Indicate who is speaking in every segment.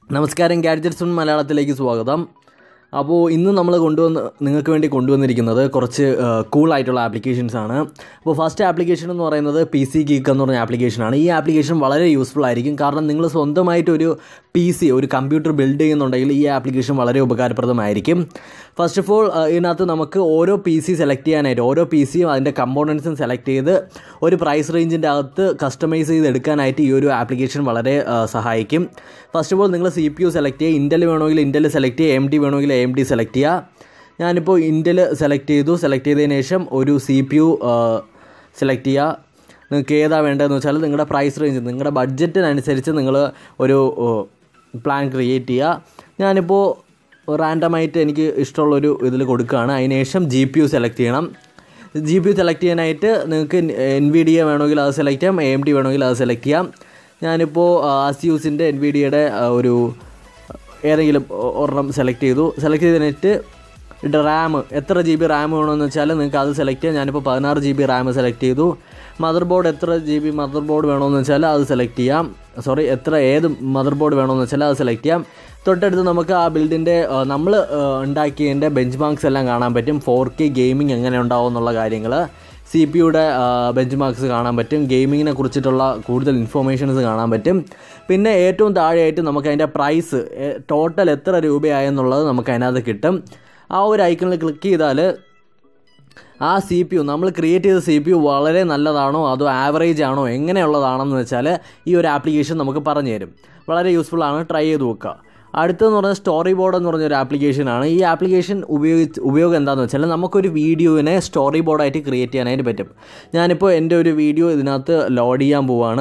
Speaker 1: നമസ്കാരം gadgets on മലയാളത്തിലേക്ക് സ്വാഗതം അപ്പോൾ ഇന്ന് നമ്മൾ കൊണ്ടുവന്ന് നിങ്ങൾക്ക് വേണ്ടി കൊണ്ടുവന്നിരിക്കുന്നത് കുറച്ച് കൂളായിട്ടുള്ള ആപ്ലിക്കേഷൻസ് ആണ് അപ്പോൾ ഫസ്റ്റ് ആപ്ലിക്കേഷൻ എന്ന് പറയുന്നത് പി സി ഗീക്ക് എന്ന് പറഞ്ഞ ആപ്ലിക്കേഷനാണ് ഈ ആപ്ലിക്കേഷൻ വളരെ യൂസ്ഫുൾ ആയിരിക്കും കാരണം നിങ്ങൾ സ്വന്തമായിട്ടൊരു പി സി ഒരു കമ്പ്യൂട്ടർ ബിൽഡ് ചെയ്യുന്നുണ്ടെങ്കിൽ ഈ ആപ്ലിക്കേഷൻ വളരെ ഉപകാരപ്രദമായിരിക്കും ഫസ്റ്റ് ഓഫ് ഓൾ ഇതിനകത്ത് നമുക്ക് ഓരോ പി സി സെലക്ട് ചെയ്യാനായിട്ട് ഓരോ പി സിയും അതിൻ്റെ കമ്പോണൻസും സെലക്ട് ചെയ്ത് ഒരു പ്രൈസ് റേഞ്ചിൻ്റെ അകത്ത് കസ്റ്റമൈസ് ചെയ്ത് എടുക്കാനായിട്ട് ഈ ഒരു ആപ്ലിക്കേഷൻ വളരെ ആ, സഹായിക്കും ഫസ്റ്റ് ഓഫ് ഓൾ നിങ്ങൾ സി പി യു സെലക്ട് ചെയ്യുക ഇൻ്റൽ വേണമെങ്കിൽ ഇൻ്റൽ സെലക്ട് ചെയ്യുക എം ഡി വേണമെങ്കിൽ എം ഡി സെലക്ട് ചെയ്യുക ഞാനിപ്പോൾ ഇൻ്റൽ സെലക്ട് ചെയ്തു സെലക്ട് ചെയ്തതിന് ശേഷം ഒരു സി പി യു സെലക്ട് ചെയ്യുക നിങ്ങൾക്ക് ഏതാ വേണ്ടതെന്ന് വെച്ചാൽ നിങ്ങളുടെ പ്രൈസ് റേഞ്ച് നിങ്ങളുടെ ബഡ്ജറ്റിനനുസരിച്ച് നിങ്ങൾ ഒരു പ്ലാൻ ക്രിയേറ്റ് ചെയ്യുക ഞാനിപ്പോൾ റാൻഡമായിട്ട് എനിക്ക് ഇഷ്ടമുള്ളൊരു ഇതിൽ കൊടുക്കുകയാണ് അതിന് ശേഷം ജി പി യു സെലക്ട് ചെയ്യണം ജി പി യു സെലക്ട് ചെയ്യാനായിട്ട് നിങ്ങൾക്ക് എൻ വി ഡി എ വേണമെങ്കിൽ അത് സെലക്ട് ചെയ്യാം എ എം ഡി വേണമെങ്കിൽ അത് സെലക്ട് ചെയ്യാം ഞാനിപ്പോൾ ആസ്യൂസിൻ്റെ എൻ വി ഡിയുടെ ഒരു ഏതെങ്കിലും ഒ- ഒരെണ്ണം സെലക്ട് ചെയ്തു സെലക്ട് ചെയ്തിട്ട് ഇവിടെ റാം എത്ര ജി ബി റാം വേണമെന്ന് വെച്ചാൽ നിങ്ങൾക്ക് അത് സെലക്ട് ചെയ്യാം ഞാനിപ്പോൾ പതിനാറ് ജി ബി റാം സെലക്ട് ചെയ്തു മദർ ബോർഡ് എത്ര ജി ബി മദർ ബോർഡ് വേണമെന്ന് വെച്ചാൽ അത് സെലക്ട് ചെയ്യാം സോറി എത്ര ഏത് മദർ ബോർഡ് വേണമെന്ന് വെച്ചാൽ അത് സെലക്ട് ചെയ്യാം തൊട്ടടുത്ത് നമുക്ക് ആ ബിൽഡിൻ്റെ നമ്മൾ ഉണ്ടാക്കിയതിൻ്റെ ബെഞ്ച് മാർക്സ് എല്ലാം കാണാൻ പറ്റും ഫോർ കെ ഗെയിമിംഗ് എങ്ങനെ ഉണ്ടാവും എന്നുള്ള കാര്യങ്ങൾ സി പി യുടെ ബെഞ്ച് മാർക്സ് കാണാൻ പറ്റും ഗെയിമിങ്ങിനെ കുറിച്ചിട്ടുള്ള കൂടുതൽ ഇൻഫോർമേഷൻസ് കാണാൻ പറ്റും പിന്നെ ഏറ്റവും താഴെയായിട്ട് നമുക്ക് അതിൻ്റെ പ്രൈസ് ടോട്ടൽ എത്ര രൂപയായെന്നുള്ളത് നമുക്ക് അതിനകത്ത് കിട്ടും ആ ഒരു ഐക്കണിൽ ക്ലിക്ക് ചെയ്താൽ ആ സി പി യു നമ്മൾ ക്രിയേറ്റ് ചെയ്ത സി പി യു വളരെ നല്ലതാണോ അതോ ആവറേജ് ആണോ എങ്ങനെയുള്ളതാണെന്ന് വെച്ചാൽ ഈ ഒരു ആപ്ലിക്കേഷൻ നമുക്ക് പറഞ്ഞു തരും വളരെ യൂസ്ഫുൾ ആണ് ട്രൈ ചെയ്ത് നോക്കുക അടുത്തെന്ന് പറഞ്ഞാൽ സ്റ്റോറി ബോർഡ് എന്ന് പറഞ്ഞൊരു ആപ്ലിക്കേഷനാണ് ഈ ആപ്ലിക്കേഷൻ ഉപയോഗിച്ച് ഉപയോഗം എന്താണെന്ന് വെച്ചാൽ നമുക്കൊരു വീഡിയോവിനെ സ്റ്റോറി ബോർഡായിട്ട് ക്രിയേറ്റ് ചെയ്യാനായിട്ട് പറ്റും ഞാനിപ്പോൾ എൻ്റെ ഒരു വീഡിയോ ഇതിനകത്ത് ലോഡ് ചെയ്യാൻ പോവാണ്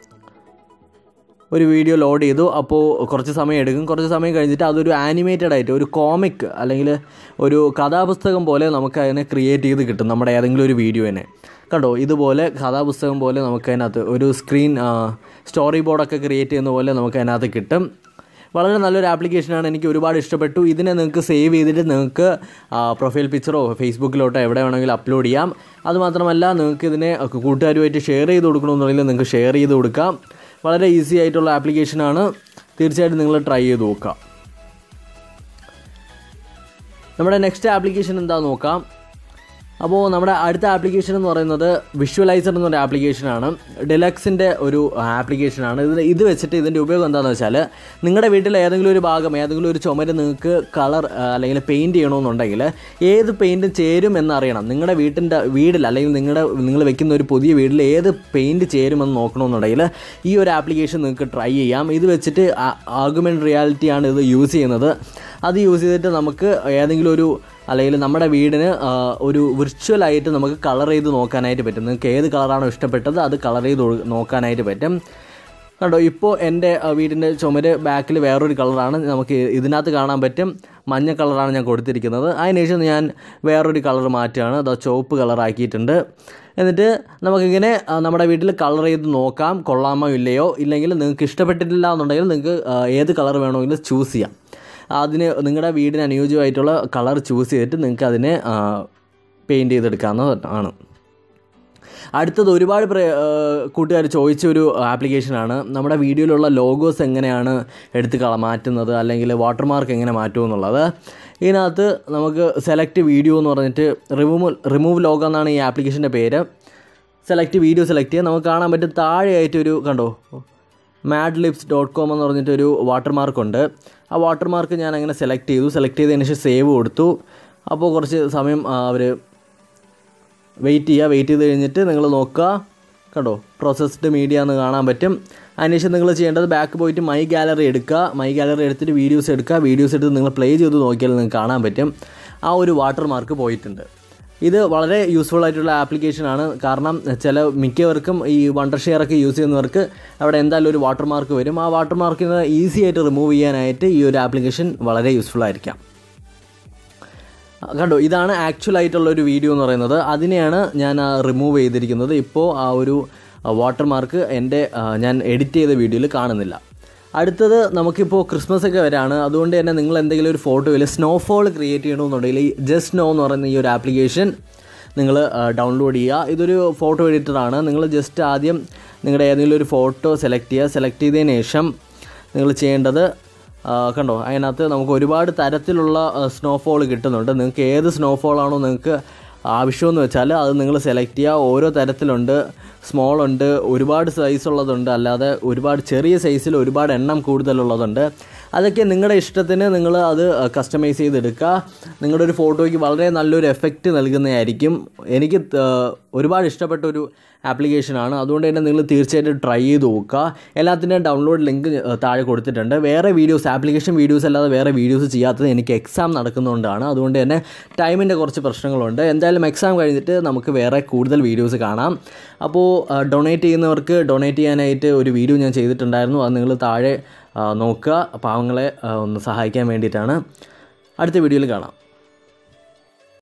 Speaker 1: ഒരു വീഡിയോ ലോഡ് ചെയ്തു അപ്പോൾ കുറച്ച് സമയം എടുക്കും കുറച്ച് സമയം കഴിഞ്ഞിട്ട് അതൊരു ആനിമേറ്റഡ് ആയിട്ട് ഒരു കോമിക് അല്ലെങ്കിൽ ഒരു കഥാപുസ്തകം പോലെ നമുക്ക് അതിനെ ക്രിയേറ്റ് ചെയ്ത് കിട്ടും നമ്മുടെ ഏതെങ്കിലും ഒരു വീഡിയോനെ കണ്ടോ ഇതുപോലെ കഥാപുസ്തകം പോലെ നമുക്ക് അതിനകത്ത് ഒരു സ്ക്രീൻ സ്റ്റോറി ബോർഡൊക്കെ ക്രിയേറ്റ് ചെയ്യുന്ന പോലെ നമുക്ക് അതിനകത്ത് കിട്ടും വളരെ നല്ലൊരു ആപ്ലിക്കേഷനാണ് എനിക്ക് ഒരുപാട് ഇഷ്ടപ്പെട്ടു ഇതിനെ നിങ്ങൾക്ക് സേവ് ചെയ്തിട്ട് നിങ്ങൾക്ക് പ്രൊഫൈൽ പിക്ചറോ ഫേസ്ബുക്കിലോട്ടോ എവിടെ വേണമെങ്കിലും അപ്ലോഡ് ചെയ്യാം അതുമാത്രമല്ല നിങ്ങൾക്ക് ഇതിനെ കൂട്ടുകാരുമായിട്ട് ഷെയർ ചെയ്ത് കൊടുക്കണമെന്നുണ്ടെങ്കിൽ നിങ്ങൾക്ക് ഷെയർ ചെയ്ത് കൊടുക്കാം വളരെ ഈസി ആയിട്ടുള്ള ആപ്ലിക്കേഷനാണ് തീർച്ചയായിട്ടും നിങ്ങൾ ട്രൈ ചെയ്ത് നോക്കാം നമ്മുടെ നെക്സ്റ്റ് ആപ്ലിക്കേഷൻ എന്താ നോക്കാം അപ്പോൾ നമ്മുടെ അടുത്ത ആപ്ലിക്കേഷൻ എന്ന് പറയുന്നത് വിഷ്വലൈസർ എന്ന് പറഞ്ഞ ആപ്ലിക്കേഷനാണ് ഡെലക്സിൻ്റെ ഒരു ആപ്ലിക്കേഷനാണ് ഇത് ഇത് വെച്ചിട്ട് ഇതിൻ്റെ ഉപയോഗം എന്താണെന്ന് വെച്ചാൽ നിങ്ങളുടെ വീട്ടിൽ ഏതെങ്കിലും ഒരു ഭാഗം ഏതെങ്കിലും ഒരു ചുമര് നിങ്ങൾക്ക് കളർ അല്ലെങ്കിൽ പെയിൻറ് ചെയ്യണമെന്നുണ്ടെങ്കിൽ ഏത് പെയിൻറ് ചേരും എന്നറിയണം നിങ്ങളുടെ വീട്ടിൻ്റെ വീട്ടിൽ അല്ലെങ്കിൽ നിങ്ങളുടെ നിങ്ങൾ വെക്കുന്ന ഒരു പുതിയ വീട്ടിൽ ഏത് പെയിൻറ് ചേരുമെന്ന് നോക്കണമെന്നുണ്ടെങ്കിൽ ഈ ഒരു ആപ്ലിക്കേഷൻ നിങ്ങൾക്ക് ട്രൈ ചെയ്യാം ഇത് വെച്ചിട്ട് ആർഗ്യുമെൻറ്റ് റിയാലിറ്റിയാണ് ഇത് യൂസ് ചെയ്യുന്നത് അത് യൂസ് ചെയ്തിട്ട് നമുക്ക് ഏതെങ്കിലും ഒരു അല്ലെങ്കിൽ നമ്മുടെ വീടിന് ആ, ഒരു വിർച്വലായിട്ട് നമുക്ക് കളർ ചെയ്ത് നോക്കാനായിട്ട് പറ്റും നിങ്ങൾക്ക് ഏത് കളറാണോ ഇഷ്ടപ്പെട്ടത് അത് കളർ ചെയ്ത് ഒഴു- നോക്കാനായിട്ട് പറ്റും കണ്ടോ ഇപ്പോൾ എൻ്റെ ആ, വീടിൻ്റെ ചുമര് ബാക്കിൽ വേറൊരു കളറാണ് നമുക്ക് ഇതിനകത്ത് കാണാൻ പറ്റും മഞ്ഞ കളറാണ് ഞാൻ കൊടുത്തിരിക്കുന്നത് അതിനുശേഷം ഞാൻ വേറൊരു കളർ മാറ്റുകയാണ് അത് ചുവപ്പ് കളറാക്കിയിട്ടുണ്ട് എന്നിട്ട് നമുക്കിങ്ങനെ ആ, നമ്മുടെ വീട്ടിൽ കളർ ചെയ്ത് നോക്കാം കൊള്ളാമോ ഇല്ലയോ ഇല്ലെങ്കിൽ നിങ്ങൾക്ക് ഇഷ്ടപ്പെട്ടിട്ടില്ല എന്നുണ്ടെങ്കിൽ നിങ്ങൾക്ക് ആ, ഏത് കളർ വേണമെങ്കിലും ചൂസ് ചെയ്യാം അതിന് നിങ്ങളുടെ വീടിന് അനുയോജ്യമായിട്ടുള്ള കളർ ചൂസ് ചെയ്തിട്ട് നിങ്ങൾക്ക് അതിനെ പെയിൻറ്റ് ചെയ്തെടുക്കാവുന്നതാണ് അടുത്തത് ഒരുപാട് കൂട്ടുകാർ ചോദിച്ച ഒരു ആപ്ലിക്കേഷനാണ് നമ്മുടെ വീഡിയോയിലുള്ള ലോഗോസ് എങ്ങനെയാണ് എടുത്ത് കള മാറ്റുന്നത് അല്ലെങ്കിൽ വാട്ടർമാർക്ക് എങ്ങനെ മാറ്റും എന്നുള്ളത് ഇതിനകത്ത് നമുക്ക് സെലക്ട് വീഡിയോ എന്ന് പറഞ്ഞിട്ട് റിമൂവ് റിമൂവ് ലോഗോ എന്നാണ് ഈ ആപ്ലിക്കേഷൻ്റെ പേര് സെലക്ട് വീഡിയോ സെലക്ട് ചെയ്യുക നമുക്ക് കാണാൻ പറ്റും താഴെയായിട്ടൊരു കണ്ടോ മാഡ് ലിപ്സ് ഡോട്ട് കോം എന്ന് പറഞ്ഞിട്ടൊരു വാട്ടർമാർക്ക് ഉണ്ട് ആ വാട്ടർമാർക്ക് ഞാൻ അങ്ങനെ സെലക്ട് ചെയ്തു സെലക്ട് ചെയ്തതിന് ശേഷം സേവ് കൊടുത്തു അപ്പോൾ കുറച്ച് സമയം അവർ വെയിറ്റ് ചെയ്യുക വെയിറ്റ് ചെയ്ത് കഴിഞ്ഞിട്ട് നിങ്ങൾ നോക്കുക കണ്ടോ പ്രോസസ്ഡ് മീഡിയ എന്ന് കാണാൻ പറ്റും അതിനുശേഷം നിങ്ങൾ ചെയ്യേണ്ടത് ബാക്ക് പോയിട്ട് മൈ ഗാലറി എടുക്കുക മൈ ഗാലറി എടുത്തിട്ട് വീഡിയോസ് എടുക്കുക വീഡിയോസ് എടുത്ത് നിങ്ങൾ പ്ലേ ചെയ്ത് നോക്കിയാൽ നിങ്ങൾക്ക് കാണാൻ പറ്റും ആ ഒരു വാട്ടർ മാർക്ക് പോയിട്ടുണ്ട് ഇത് വളരെ യൂസ്ഫുൾ ആയിട്ടുള്ള ആപ്ലിക്കേഷനാണ് കാരണം ചില മിക്കവർക്കും ഈ വണ്ടർ ഷെയർ ഒക്കെ യൂസ് ചെയ്യുന്നവർക്ക് അവിടെ എന്തായാലും ഒരു വാട്ടർ മാർക്ക് വരും ആ വാട്ടർ മാർക്കിന് ഈസി ആയിട്ട് റിമൂവ് ചെയ്യാനായിട്ട് ഈ ഒരു ആപ്ലിക്കേഷൻ വളരെ യൂസ്ഫുൾ ആയിരിക്കാം കണ്ടോ ഇതാണ് ആക്ച്വൽ ആയിട്ടുള്ള ഒരു വീഡിയോ എന്ന് പറയുന്നത് അതിനെയാണ് ഞാൻ റിമൂവ് ചെയ്തിരിക്കുന്നത് ഇപ്പോൾ ആ ഒരു വാട്ടർ മാർക്ക് എൻ്റെ ആ, ഞാൻ എഡിറ്റ് ചെയ്ത വീഡിയോയിൽ കാണുന്നില്ല അടുത്തത് നമുക്കിപ്പോൾ ക്രിസ്മസ് ഒക്കെ വരാണ് അതുകൊണ്ട് തന്നെ നിങ്ങൾ എന്തെങ്കിലും ഒരു ഫോട്ടോയിൽ സ്നോഫോൾ ക്രിയേറ്റ് ചെയ്യണമെന്നുണ്ടെങ്കിൽ ഈ ജസ്റ്റ് സ്നോ എന്ന് പറയുന്ന ഈ ഒരു ആപ്ലിക്കേഷൻ നിങ്ങൾ ഡൗൺലോഡ് ചെയ്യുക ഇതൊരു ഫോട്ടോ എഡിറ്ററാണ് നിങ്ങൾ ജസ്റ്റ് ആദ്യം നിങ്ങളുടെ ഏതെങ്കിലും ഒരു ഫോട്ടോ സെലക്ട് ചെയ്യുക സെലക്ട് ചെയ്തതിന് ശേഷം നിങ്ങൾ ചെയ്യേണ്ടത് ആ, കണ്ടോ അതിനകത്ത് നമുക്ക് ഒരുപാട് തരത്തിലുള്ള സ്നോഫോൾ കിട്ടുന്നുണ്ട് നിങ്ങൾക്ക് ഏത് സ്നോഫോളാണോ നിങ്ങൾക്ക് ആവശ്യമെന്ന് വെച്ചാൽ അത് നിങ്ങൾ സെലക്ട് ചെയ്യുക ഓരോ തരത്തിലുണ്ട് സ്മോൾ ഉണ്ട് ഒരുപാട് സൈസ് ഉള്ളതുണ്ട് അല്ലാതെ ഒരുപാട് ചെറിയ സൈസിൽ ഒരുപാട് എണ്ണം കൂടുതലുള്ളതുണ്ട് അതൊക്കെ നിങ്ങളുടെ ഇഷ്ടത്തിന് നിങ്ങൾ അത് കസ്റ്റമൈസ് ചെയ്തെടുക്കുക നിങ്ങളുടെ ഒരു ഫോട്ടോയ്ക്ക് വളരെ നല്ലൊരു എഫക്റ്റ് നൽകുന്നതായിരിക്കും എനിക്ക് ത- ഒരുപാട് ഇഷ്ടപ്പെട്ട ഒരു ആപ്ലിക്കേഷനാണ് അതുകൊണ്ട് തന്നെ നിങ്ങൾ തീർച്ചയായിട്ടും ട്രൈ ചെയ്ത് നോക്കുക എല്ലാത്തിൻ്റെയും ഡൗൺലോഡ് ലിങ്ക് താഴെ കൊടുത്തിട്ടുണ്ട് വേറെ വീഡിയോസ് ആപ്ലിക്കേഷൻ വീഡിയോസ് അല്ലാതെ വേറെ വീഡിയോസ് ചെയ്യാത്തത് എനിക്ക് എക്സാം നടക്കുന്നതുകൊണ്ടാണ് അതുകൊണ്ട് തന്നെ ടൈമിൻ്റെ കുറച്ച് പ്രശ്നങ്ങളുണ്ട് എന്തായാലും എക്സാം കഴിഞ്ഞിട്ട് നമുക്ക് വേറെ കൂടുതൽ വീഡിയോസ് കാണാം അപ്പോൾ ഡൊണേറ്റ് ചെയ്യുന്നവർക്ക് ഡൊണേറ്റ് ചെയ്യാനായിട്ട് ഒരു വീഡിയോ ഞാൻ ചെയ്തിട്ടുണ്ടായിരുന്നു അത് നിങ്ങൾ താഴെ ആ, നോക്കുക പാവങ്ങളെ ആ, ഒന്ന് സഹായിക്കാൻ വേണ്ടിയിട്ടാണ് അടുത്ത വീഡിയോയിൽ കാണാം